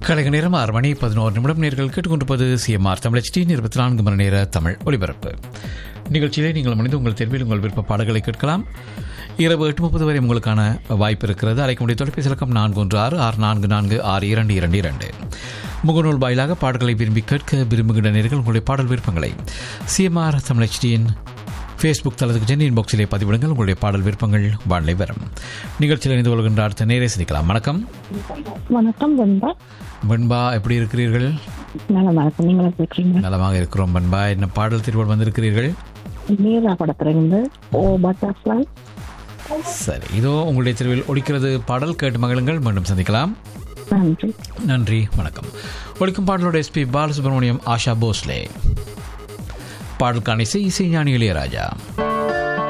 கலைக நேரம் ஆறு மணி பதினோரு நிமிடம் நேர்கள் கேட்டுக்கொண்டிருப்பது சிஎம்ஆர் தமிழ் டி இருபத்தி நான்கு மணி நேர தமிழ் ஒலிபரப்பு நிகழ்ச்சியிலே நீங்கள் மனித உங்கள் தேர்வில் உங்கள் விருப்ப பாடல்களை கேட்கலாம் இரவு எட்டு முப்பது வரை உங்களுக்கான வாய்ப்பு இருக்கிறது அழைக்க முடிய தொலைபேசி இலக்கம் நான்கு ஒன்று ஆறு ஆறு நான்கு நான்கு ஆறு இரண்டு இரண்டு இரண்டு முகநூல் வாயிலாக பாடல்களை விரும்பி கேட்க விரும்புகின்ற நேர்கள் உங்களுடைய பாடல் விருப்பங்களை சிஎம்ஆர் தமிழ் HDயின் ஃபேஸ்புக் தளத்துக்கு சென்னை இன்பாக்ஸிலே பதிவிடுங்கள் உங்களுடைய பாடல் விருப்பங்கள் வானிலை வரும் நிகழ்ச்சியில் இணைந்து கொள்கின்ற அடுத்த நேரே சந்திக்கலாம் வணக்கம் வணக்கம் வெண்பா வெண்பா எப்படி இருக்கிறீர்கள் நல்ல வணக்கம் நீங்களும் பேசுறீங்க நலமாக இருக்கிறோம் வெண்பா என்ன பாடல் திருவோடு வந்திருக்கிறீர்கள் மீரா படத்துல இருந்து ஓ பட்டர்ஃப்ளை சரி இதோ உங்களுடைய தெருவில் ஒலிக்கிறது பாடல் கேட்டு மகளுங்கள் மீண்டும் சந்திக்கலாம் நன்றி நன்றி வணக்கம் ஒழிக்கும் பாடலோட எஸ்பி பாலசுப்ரமணியம் ஆஷா போஸ்லே பாடலுக்கான இசை இசை ஞானி இளையராஜா